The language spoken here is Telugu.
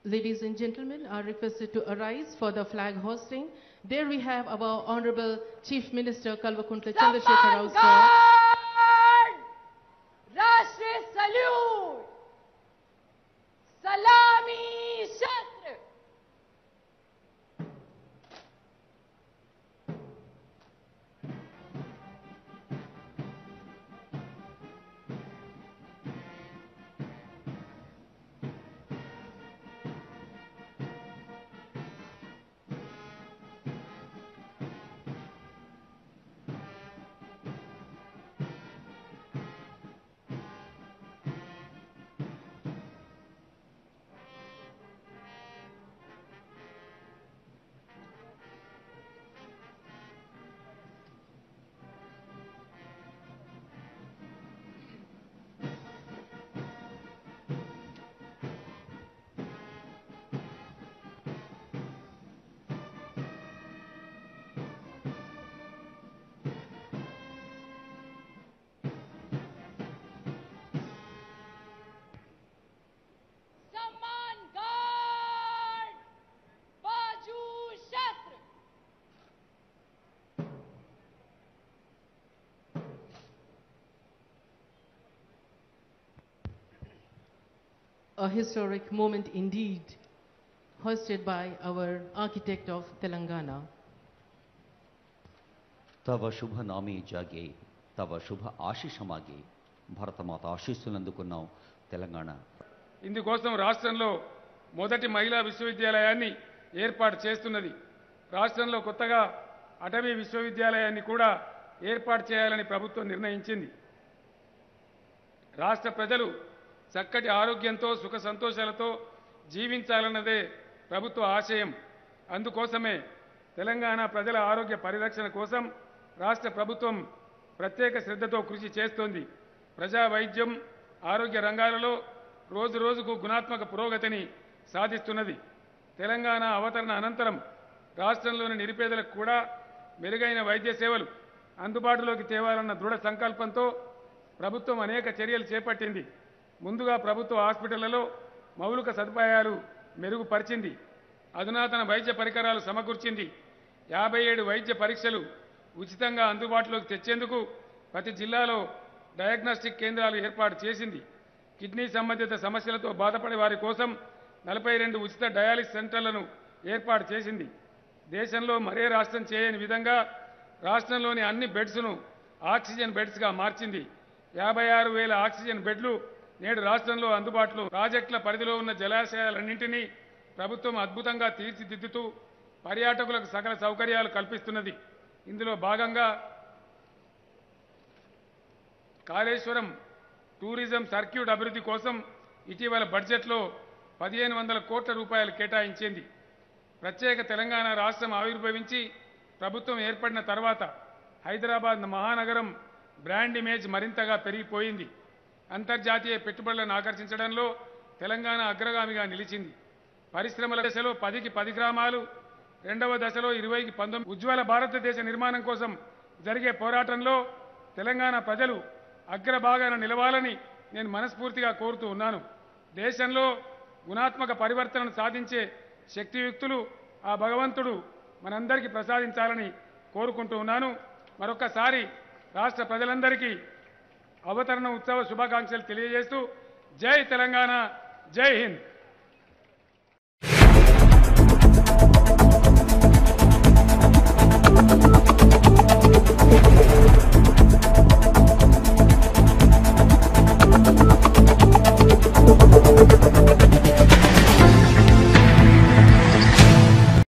Ladies and gentlemen are requested to arise for the flag hosting. There we have our Honorable Chief Minister Kalvakuntla Chandrasekhar Rao sir. सम्मान राष्ट्रीय सल्यूट सलामी शस्त्र सम्मान गार्ड बाजू शस्त्र A historic moment indeed, hosted by our architect of Telangana. తవ శుభ నామే జాగే తవ శుభ ఆశీషమాగే భరతమాత ఆశీస్సులు అందుకున్నాం తెలంగాణ ఇందుకోసం రాష్ట్రంలో మొదటి మహిళా విశ్వవిద్యాలయాన్ని ఏర్పాటు చేస్తున్నది రాష్ట్రంలో కొత్తగా అటవీ విశ్వవిద్యాలయాన్ని కూడా ఏర్పాటు చేయాలని ప్రభుత్వం నిర్ణయించింది రాష్ట్ర ప్రజలు చక్కటి ఆరోగ్యంతో సుఖ సంతోషాలతో జీవించాలన్నదే ప్రభుత్వ ఆశయం అందుకోసమే తెలంగాణ ప్రజల ఆరోగ్య పరిరక్షణ కోసం రాష్ట్ర ప్రభుత్వం ప్రత్యేక శ్రద్ధతో కృషి చేస్తోంది ప్రజా వైద్యం ఆరోగ్య రంగాలలో రోజు రోజుకు గుణాత్మక పురోగతిని సాధిస్తున్నది తెలంగాణ అవతరణ అనంతరం రాష్ట్రంలోని నిరుపేదలకు కూడా మెరుగైన వైద్య సేవలు అందుబాటులోకి తేవాలన్న దృఢ సంకల్పంతో ప్రభుత్వం అనేక చర్యలు చేపట్టింది ముందుగా ప్రభుత్వ హాస్పిటళ్లలో మౌలిక సదుపాయాలు మెరుగుపరిచింది అధునాతన వైద్య పరికరాలు సమకూర్చింది యాభై ఏడు వైద్య పరీక్షలు ఉచితంగా అందుబాటులోకి తెచ్చేందుకు ప్రతి జిల్లాలో డయాగ్నోస్టిక్ కేంద్రాలు ఏర్పాటు చేసింది కిడ్నీ సంబంధిత సమస్యలతో బాధపడే వారి కోసం నలభై రెండు ఉచిత డయాలిసిస్ సెంటర్లను ఏర్పాటు చేసింది దేశంలో మరే రాష్ట్రం చేయని విధంగా రాష్ట్రంలోని అన్ని బెడ్స్ను ఆక్సిజన్ బెడ్స్గా మార్చింది యాభై ఆరు వేల ఆక్సిజన్ బెడ్లు నేడు రాష్ట్రంలో అందుబాటులో ప్రాజెక్టుల పరిధిలో ఉన్న జలాశయాలన్నింటినీ ప్రభుత్వం అద్భుతంగా తీర్చిదిద్దుతూ పర్యాటకులకు సకల సౌకర్యాలు కల్పిస్తున్నది ఇందులో భాగంగా కాళేశ్వరం టూరిజం సర్క్యూట్ అభివృద్ధి కోసం ఇటీవల బడ్జెట్లో పదిహేను వందల కోట్ల రూపాయలు కేటాయించింది ప్రత్యేక తెలంగాణ రాష్ట్రం ఆవిర్భవించి ప్రభుత్వం ఏర్పడిన తర్వాత హైదరాబాద్ మహానగరం బ్రాండ్ ఇమేజ్ మరింతగా పెరిగిపోయింది అంతర్జాతీయ పెట్టుబడులను ఆకర్షించడంలో తెలంగాణ అగ్రగామిగా నిలిచింది పరిశ్రమల దశలో పదికి పది గ్రామాలు రెండవ దశలో ఇరవైకి పంతొమ్మిది ఉజ్వల భారతదేశ నిర్మాణం కోసం జరిగే పోరాటంలో తెలంగాణ ప్రజలు అగ్రభాగాన నిలవాలని నేను మనస్ఫూర్తిగా కోరుతూ ఉన్నాను దేశంలో గుణాత్మక పరివర్తనను సాధించే శక్తియుక్తులు ఆ భగవంతుడు మనందరికీ ప్రసాదించాలని కోరుకుంటూ ఉన్నాను మరొక్కసారి రాష్ట్ర ప్రజలందరికీ అవతరణ ఉత్సవ శుభాకాంక్షలు తెలియజేస్తూ జై తెలంగాణ జై హింద్